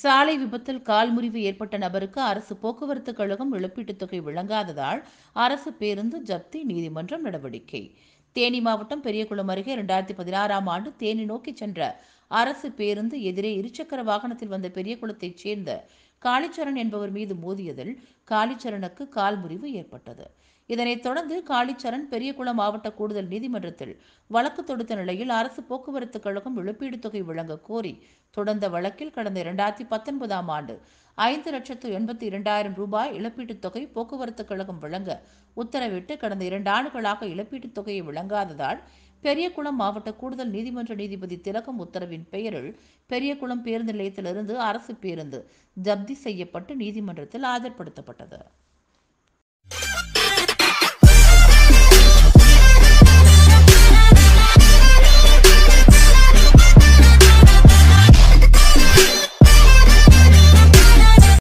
சாலை விபத்தில் கால் முறிவு ஏற்பட்ட நபருக்கு அரசு போக்குவரத்து கழகம் இழப்பீட்டுத் தொகை வழங்காததால் அரசு பேருந்து ஜப்தி நீதிமன்றம் நடவடிக்கை தேனி மாவட்டம் பெரியகுளம் அருகே இரண்டாயிரத்தி பதினாறாம் ஆண்டு தேனி நோக்கி சென்ற அரசு பேருந்து எதிரே இருசக்கர வாகனத்தில் வந்த பெரியகுளத்தைச் சேர்ந்த காளிச்சரண் என்பவர் மீது மோதியதில் காளிச்சரணுக்கு கால் முறிவு ஏற்பட்டது இதனைத் தொடர்ந்து காளிச்சரண் பெரியகுளம் மாவட்ட கூடுதல் நீதிமன்றத்தில் வழக்கு தொடுத்த நிலையில் அரசு போக்குவரத்து கழகம் இழப்பீடு தொகை வழங்க கோரி தொடர்ந்த வழக்கில் கடந்த இரண்டாயிரத்தி பத்தொன்பதாம் ஆண்டு ஐந்து லட்சத்து எண்பத்தி இரண்டாயிரம் ரூபாய் இழப்பீட்டுத் தொகை போக்குவரத்து கழகம் வழங்க உத்தரவிட்டு கடந்த இரண்டு ஆண்டுகளாக இழப்பீட்டுத் தொகையை வழங்காததால் பெரியகுளம் மாவட்ட கூடுதல் நீதிமன்ற நீதிபதி திலகம் உத்தரவின் பெயரில் பெரியகுளம் பேருந்து நிலையத்திலிருந்து அரசு பேருந்து ஜப்தி செய்யப்பட்டு நீதிமன்றத்தில் ஆஜர்படுத்தப்பட்டது